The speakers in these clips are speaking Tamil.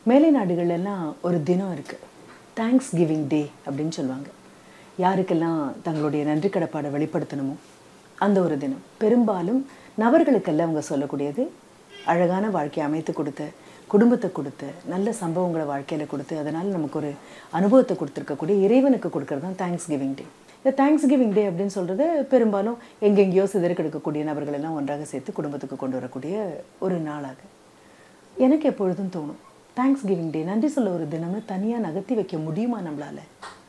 மேலை நாடுகள்லாம் ஒரு தினம் இருக்குது தேங்க்ஸ் கிவிங் டே அப்படின்னு சொல்லுவாங்க யாருக்கெல்லாம் தங்களுடைய நன்றி கடப்பாடை வெளிப்படுத்தணுமோ அந்த ஒரு தினம் பெரும்பாலும் நபர்களுக்கெல்லாம் அவங்க சொல்லக்கூடியது அழகான வாழ்க்கையை அமைத்து கொடுத்த குடும்பத்தை கொடுத்த நல்ல சம்பவங்களை வாழ்க்கையில் கொடுத்து அதனால் நமக்கு ஒரு அனுபவத்தை கொடுத்துருக்கக்கூடிய இறைவனுக்கு கொடுக்கறது தான் தேங்க்ஸ் கிவிங் டே இந்த தேங்க்ஸ் கிவிங் டே அப்படின்னு சொல்கிறது பெரும்பாலும் எங்கெங்கேயோ சிதறக்கெடுக்கக்கூடிய நபர்கள் எல்லாம் ஒன்றாக சேர்த்து குடும்பத்துக்கு கொண்டு வரக்கூடிய ஒரு நாளாக எனக்கு எப்பொழுதும் தோணும் தேங்க்ஸ் கிவிங் டே நன்றி சொல்ல ஒரு தினம்னு தனியாக நகர்த்தி வைக்க முடியுமா நம்மளால்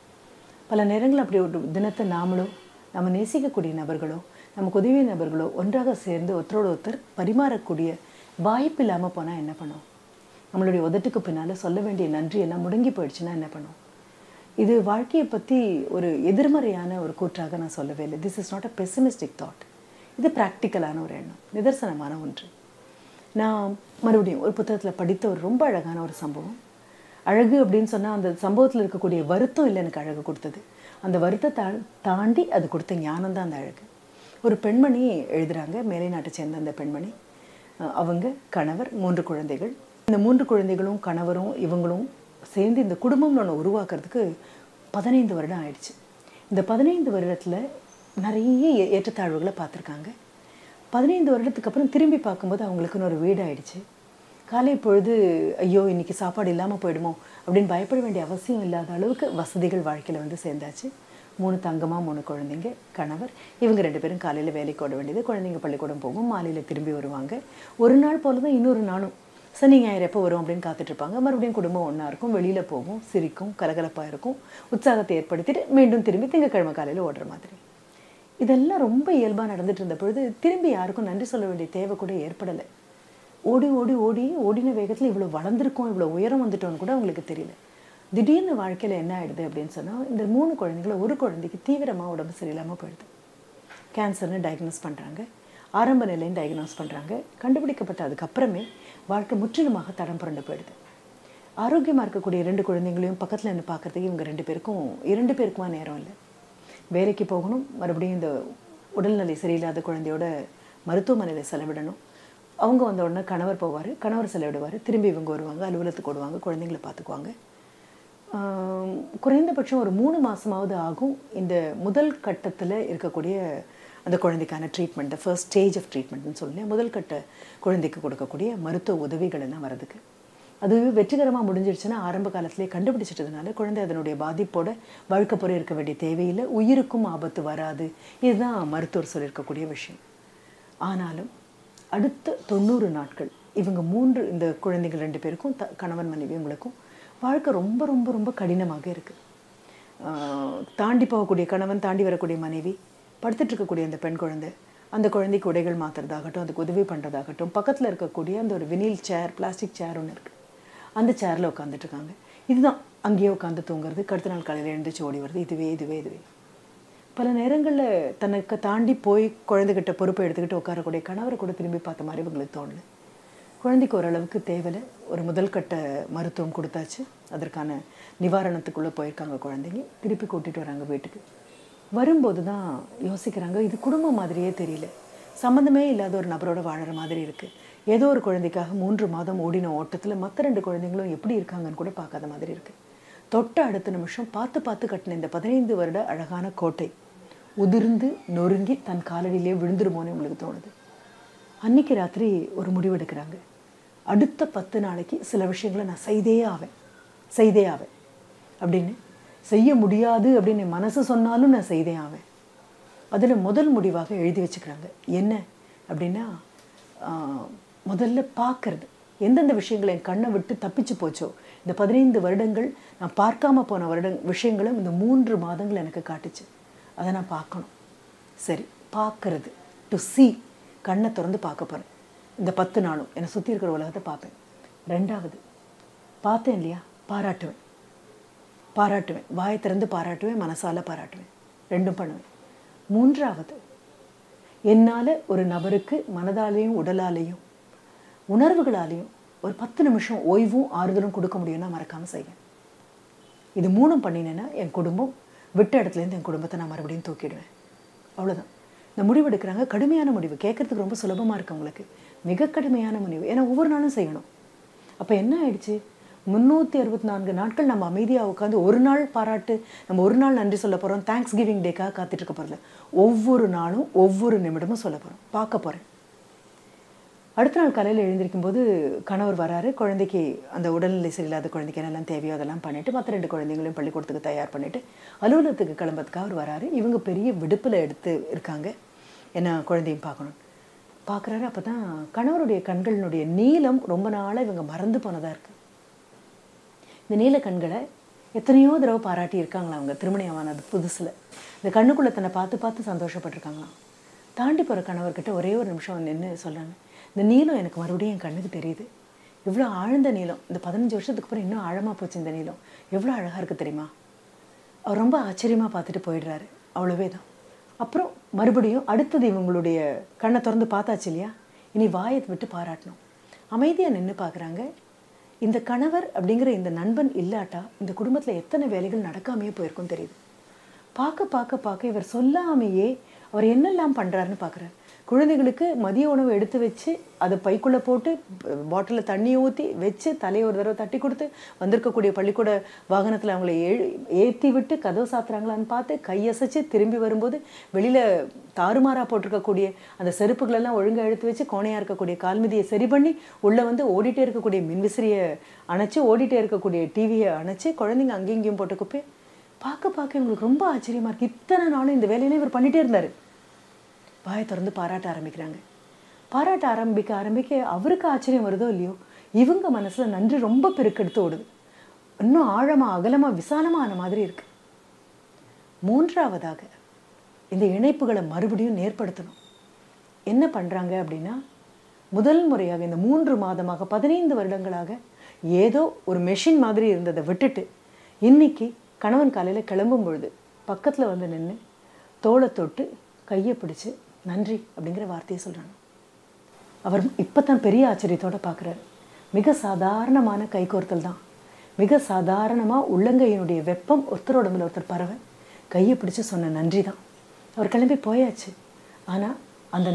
பல நேரங்கள் அப்படி ஒரு தினத்தை நாமளோ நம்ம நேசிக்கக்கூடிய நபர்களோ நமக்கு உதவிய நபர்களோ ஒன்றாக சேர்ந்து ஒருத்தரோட ஒருத்தர் பரிமாறக்கூடிய வாய்ப்பு இல்லாமல் போனால் என்ன பண்ணும் நம்மளுடைய உதட்டுக்கு பின்னால் சொல்ல வேண்டிய நன்றி எல்லாம் முடங்கி போயிடுச்சுன்னா என்ன பண்ணும் இது வாழ்க்கையை பற்றி ஒரு எதிர்மறையான ஒரு கூற்றாக நான் சொல்லவே இல்லை this is not a pessimistic thought இது ப்ராக்டிக்கலான ஒரு எண்ணம் நிதர்சனமான ஒன்று நான் மறுபடியும் ஒரு புத்தகத்தில் படித்த ஒரு ரொம்ப அழகான ஒரு சம்பவம் அழகு அப்படின்னு சொன்னால் அந்த சம்பவத்தில் இருக்கக்கூடிய வருத்தம் இல்லை எனக்கு அழகு கொடுத்தது அந்த வருத்தத்தை தாண்டி அது கொடுத்த ஞானம் தான் அந்த அழகு ஒரு பெண்மணி எழுதுகிறாங்க மேலை நாட்டை சேர்ந்த அந்த பெண்மணி அஹ் அவங்க கணவர் மூன்று குழந்தைகள் இந்த மூன்று குழந்தைகளும் கணவரும் இவங்களும் சேர்ந்து இந்த குடும்பம்னு ஒன்று உருவாக்குறதுக்கு பதினைந்து வருடம் ஆயிடுச்சு இந்த பதினைந்து வருடத்தில் நிறைய ஏ- ஏற்றத்தாழ்வுகளை பார்த்துருக்காங்க பதினைந்து வருடத்துக்கு அப்புறம் திரும்பி பார்க்கும்போது அவங்களுக்குன்னு ஒரு வீடு ஆயிடுச்சு காலை பொழுது ஐயோ இன்னைக்கு சாப்பாடு இல்லாமல் போயிடுமோ அப்படின்னு பயப்பட வேண்டிய அவசியம் இல்லாத அளவுக்கு வசதிகள் வாழ்க்கையில் வந்து சேர்ந்தாச்சு மூணு தங்கமாக மூணு குழந்தைங்க கணவர் இவங்க ரெண்டு பேரும் காலையில் வேலைக்கு ஓட வேண்டியது குழந்தைங்க பள்ளிக்கூடம் போகும் மாலையில் திரும்பி வருவாங்க ஒரு நாள் போல தான் இன்னொரு நாளும் சனி ஞாயிறு எப்போ வரும் அப்படின்னு காத்துட்டு இருப்பாங்க மறுபடியும் குடும்பம் ஒன்றா இருக்கும் வெளியில் போகும் சிரிக்கும் கலகலப்பாக இருக்கும் உற்சாகத்தை ஏற்படுத்திட்டு மீண்டும் திரும்பி திங்கக்கிழமை காலையில் ஓடுற மாதிரி இதெல்லாம் ரொம்ப இயல்பாக நடந்துட்டு இருந்த பொழுது திரும்பி யாருக்கும் நன்றி சொல்ல வேண்டிய தேவை கூட ஏற்படலை ஓடி ஓடி ஓடி ஓடின வேகத்தில் இவ்வளோ வளர்ந்துருக்கோம் இவ்வளோ உயரம் வந்துட்டோம்னு கூட அவங்களுக்கு தெரியல திடீர்னு வாழ்க்கையில் என்ன ஆயிடுது அப்படின்னு சொன்னால் இந்த மூணு குழந்தைங்கள ஒரு குழந்தைக்கு தீவிரமாக உடம்பு சரியில்லாமல் போயிடுது கேன்சர்னு டயக்னோஸ் பண்ணுறாங்க ஆரம்ப நிலைன்னு டயக்னோஸ் பண்ணுறாங்க கண்டுபிடிக்கப்பட்ட அதுக்கப்புறமே வாழ்க்கை முற்றிலுமாக தடம் புரண்டு போயிடுது ஆரோக்கியமாக இருக்கக்கூடிய ரெண்டு குழந்தைங்களையும் பக்கத்தில் நின்று பார்க்கறதுக்கு இவங்க ரெண்டு பேருக்கும் இரண்டு பேருக்குமா நேரம் இல்லை வேலைக்கு போகணும் மறுபடியும் இந்த உடல்நிலை சரியில்லாத குழந்தையோட மருத்துவமனையில் செலவிடணும் அவங்க வந்த உடனே கணவர் போவார் கணவர் செலவிடுவார் திரும்பி இவங்க வருவாங்க அலுவலகத்துக்கு ஓடுவாங்க குழந்தைங்களை பார்த்துக்குவாங்க ஆம், குறைந்தபட்சம் ஒரு மூணு மாதமாவது ஆகும் இந்த முதல் கட்டத்தில் இருக்கக்கூடிய அந்த குழந்தைக்கான treatment the first stage of ட்ரீட்மெண்ட்னு சொல்லி முதல் கட்ட குழந்தைக்கு கொடுக்கக்கூடிய மருத்துவ உதவிகள் எல்லாம் வரதுக்கு அது வெற்றிகரமாக முடிஞ்சிடுச்சுன்னா ஆரம்ப காலத்திலே கண்டுபிடிச்சிட்டதுனால குழந்தை அதனுடைய பாதிப்போட வாழ்க்கை புற இருக்க வேண்டிய தேவையில்லை உயிருக்கும் ஆபத்து வராது இதுதான் மருத்துவர் சொல்லியிருக்கக்கூடிய விஷயம் ஆனாலும் அடுத்த தொண்ணூறு நாட்கள் இவங்க மூன்று இந்த குழந்தைகள் ரெண்டு பேருக்கும் த கணவன் மனைவி இவங்களுக்கும் வாழ்க்கை ரொம்ப ரொம்ப ரொம்ப கடினமாக இருக்குது தாண்டி போகக்கூடிய கணவன் தாண்டி வரக்கூடிய மனைவி படுத்துட்டு இருக்கக்கூடிய அந்த பெண் குழந்தை அந்த குழந்தைக்கு உடைகள் மாற்றுறதாகட்டும் அதுக்கு உதவி பண்ணுறதாகட்டும் பக்கத்தில் இருக்கக்கூடிய அந்த ஒரு வினில் சேர் பிளாஸ்டிக் சேர் ஒன்று இருக்குது அந்த சேரில் உட்காந்துட்டு இருக்காங்க இதுதான் அங்கேயே உட்காந்து தூங்குறது அடுத்த நாள் காலையில் எழுந்திரிச்சு ஓடி வருது இதுவே இதுவே இதுவே பல நேரங்களில் தனக்கு தாண்டி போய் குழந்தைகிட்ட பொறுப்பை எடுத்துக்கிட்டு உட்காரக்கூடிய கணவரை கூட திரும்பி பார்த்த மாதிரி இவங்களுக்கு தோணல குழந்தைக்கு ஓரளவுக்கு தேவையில்ல ஒரு முதல் கட்ட மருத்துவம் கொடுத்தாச்சு அதற்கான நிவாரணத்துக்குள்ளே போயிருக்காங்க குழந்தைங்க திருப்பி கூட்டிகிட்டு வராங்க வீட்டுக்கு வரும்போது தான் யோசிக்கிறாங்க இது குடும்பம் மாதிரியே தெரியல சம்மந்தமே இல்லாத ஒரு நபரோட வாழற மாதிரி இருக்குது ஏதோ ஒரு குழந்தைக்காக மூன்று மாதம் ஓடின ஓட்டத்தில் மற்ற ரெண்டு குழந்தைங்களும் எப்படி இருக்காங்கன்னு கூட பார்க்காத மாதிரி இருக்குது தொட்ட அடுத்த நிமிஷம் பார்த்து பார்த்து கட்டின இந்த பதினைந்து வருட அழகான கோட்டை உதிர்ந்து நொறுங்கி தன் காலடியிலே விழுந்துருமோன்னு உங்களுக்கு தோணுது அன்னைக்கு ராத்திரி ஒரு முடிவெடுக்கிறாங்க அடுத்த பத்து நாளைக்கு சில விஷயங்களை நான் செய்தே ஆவேன் செய்தே ஆவேன் அப்படின்னு செய்ய முடியாது அப்படின்னு என் மனசு சொன்னாலும் நான் செய்தே ஆவேன் அதில் முதல் முடிவாக எழுதி வச்சுக்கிறாங்க என்ன அப்படின்னா ஆஹ், முதல்ல பார்க்கறது எந்தெந்த விஷயங்கள் என் கண்ணை விட்டு தப்பிச்சு போச்சோ இந்த பதினைந்து வருடங்கள் நான் பார்க்காம போன வருடம் விஷயங்களும் இந்த மூன்று மாதங்கள் எனக்கு காட்டுச்சு அதை நான் பார்க்கணும் சரி பார்க்கறது டு see கண்ணை திறந்து பார்க்க போகிறேன் இந்த பத்து நாளும் என்னை சுற்றி இருக்கிற உலகத்தை பார்ப்பேன் ரெண்டாவது பார்த்தேன் இல்லையா பாராட்டுவேன் பாராட்டுவேன் வாயை திறந்து பாராட்டுவேன் மனசால பாராட்டுவேன் ரெண்டும் பண்ணுவேன் மூன்றாவது என்னால் ஒரு நபருக்கு மனதாலேயும் உடலாலேயும் உணர்வுகளாலேயும் ஒரு பத்து நிமிஷம் ஓய்வும் ஆறுதலும் கொடுக்க முடியும்னா மறக்காமல் செய்வேன் இது மூணும் பண்ணினேன்னா என் குடும்பம் விட்ட இடத்துலேருந்து என் குடும்பத்தை நான் மறுபடியும் தூக்கிடுவேன் அவ்வளோதான் இந்த முடிவு எடுக்கிறாங்க கடுமையான முடிவு கேட்கறதுக்கு ரொம்ப சுலபமாக இருக்கு உங்களுக்கு மிக கடுமையான முடிவு ஏன்னா ஒவ்வொரு நாளும் செய்யணும் அப்போ என்ன ஆயிடுச்சு முந்நூற்றி அறுபத்தி நான்கு நாட்கள் நம்ம அமைதியாக உட்காந்து ஒரு நாள் பாராட்டு நம்ம ஒரு நாள் நன்றி சொல்ல போகிறோம் தேங்க்ஸ் கிவிங் டேக்காக காத்துட்டு இருக்க போகிறதில்ல ஒவ்வொரு நாளும் ஒவ்வொரு நிமிடமும் சொல்ல போகிறோம் பார்க்க போகிறேன் அடுத்த நாள் காலையில் எழுந்திருக்கும் போது கணவர் வராரு குழந்தைக்கு அந்த உடல்நிலை சரியில்லாத குழந்தைக்கு என்னெல்லாம் தேவையோ அதெல்லாம் பண்ணிட்டு மற்ற ரெண்டு குழந்தைங்களையும் பள்ளிக்கூடத்துக்கு தயார் பண்ணிட்டு அலுவலகத்துக்கு கிளம்புறதுக்காக அவர் வராரு இவங்க பெரிய விடுப்பில் எடுத்து இருக்காங்க என்ன குழந்தையும் பார்க்கணும் பார்க்குறாரு அப்போ தான் கணவருடைய கண்களினுடைய நீளம் ரொம்ப நாளாக இவங்க மறந்து போனதாக இருக்குது இந்த நீல கண்களை எத்தனையோ தடவை பாராட்டி இருக்காங்களா அவங்க திருமணமானது புதுசில் இந்த கண்ணுக்குள்ளே தன்னை பார்த்து பார்த்து சந்தோஷப்பட்டிருக்காங்களாம் தாண்டி போகிற கணவர்கிட்ட ஒரே ஒரு நிமிஷம் நின்று சொல்கிறாங்க இந்த நீளம் எனக்கு மறுபடியும் என் கண்ணுக்கு தெரியுது இவ்வளோ ஆழ்ந்த நீளம் இந்த பதினஞ்சு வருஷத்துக்கு அப்புறம் இன்னும் ஆழமாக போச்சு இந்த நீளம் எவ்வளோ அழகாக இருக்குது தெரியுமா அவர் ரொம்ப ஆச்சரியமாக பார்த்துட்டு போயிடுறாரு அவ்வளோவே தான் அப்புறம் மறுபடியும் அடுத்தது இவங்களுடைய கண்ணை திறந்து பார்த்தாச்சு இல்லையா இனி வாயை விட்டு பாராட்டணும் அமைதியாக நின்று பார்க்குறாங்க இந்த கணவர் அப்படிங்கிற இந்த நண்பன் இல்லாட்டா இந்த குடும்பத்தில் எத்தனை வேலைகள் நடக்காமையே போயிருக்கும் தெரியுது பார்க்க பார்க்க பார்க்க இவர் சொல்லாமையே அவர் என்னெல்லாம் பண்ணுறாருன்னு பார்க்குறாரு குழந்தைகளுக்கு மதிய உணவு எடுத்து வச்சு அதை பைக்குள்ளே போட்டு பாட்டிலில் தண்ணி ஊற்றி வச்சு தலையை ஒரு தடவை தட்டி கொடுத்து வந்திருக்கக்கூடிய பள்ளிக்கூட வாகனத்தில் அவங்கள ஏ ஏற்றி விட்டு கதவு சாத்துறாங்களான்னு பார்த்து கையசைச்சு திரும்பி வரும்போது வெளியில் தாறுமாறாக போட்டிருக்கக்கூடிய அந்த செருப்புகளெல்லாம் ஒழுங்காக எடுத்து வச்சு கோணையாக இருக்கக்கூடிய கால்மிதியை சரி பண்ணி உள்ளே வந்து ஓடிட்டே இருக்கக்கூடிய மின்விசிறியை அணைச்சி ஓடிட்டே இருக்கக்கூடிய டிவியை அணைச்சி குழந்தைங்க அங்கேயும் இங்கேயும் போட்டு குப்பை பார்க்க பார்க்க இவங்களுக்கு ரொம்ப ஆச்சரியமாக இருக்குது இத்தனை நாளும் இந்த வேலையில இவர் பண்ணிகிட்டே இருந்தார் வாயை திறந்து பாராட்ட ஆரம்பிக்கிறாங்க பாராட்ட ஆரம்பிக்க ஆரம்பிக்க அவருக்கு ஆச்சரியம் வருதோ இல்லையோ இவங்க மனசில் நன்றி ரொம்ப பெருக்கெடுத்து ஓடுது இன்னும் ஆழமாக அகலமாக விசாலமான மாதிரி இருக்கு மூன்றாவதாக இந்த இணைப்புகளை மறுபடியும் நேர்படுத்தணும் என்ன பண்ணுறாங்க அப்படின்னா முதல் முறையாக இந்த மூன்று மாதமாக பதினைந்து வருடங்களாக ஏதோ ஒரு மெஷின் மாதிரி இருந்ததை விட்டுட்டு இன்னைக்கு கணவன் காலையில் கிளம்பும் பொழுது பக்கத்தில் வந்து நின்று தோளை தொட்டு கையை பிடிச்சு நன்றி அப்படிங்கிற வார்த்தையை சொல்கிறாங்க அவர் இப்போ தான் பெரிய ஆச்சரியத்தோடு பார்க்குறாரு மிக சாதாரணமான கைகோர்த்தல் தான் மிக சாதாரணமாக உள்ளங்கையினுடைய வெப்பம் ஒருத்தரோட மேல ஒருத்தர் பறவை கையை பிடிச்சு சொன்ன நன்றி தான் அவர் கிளம்பி போயாச்சு ஆனால்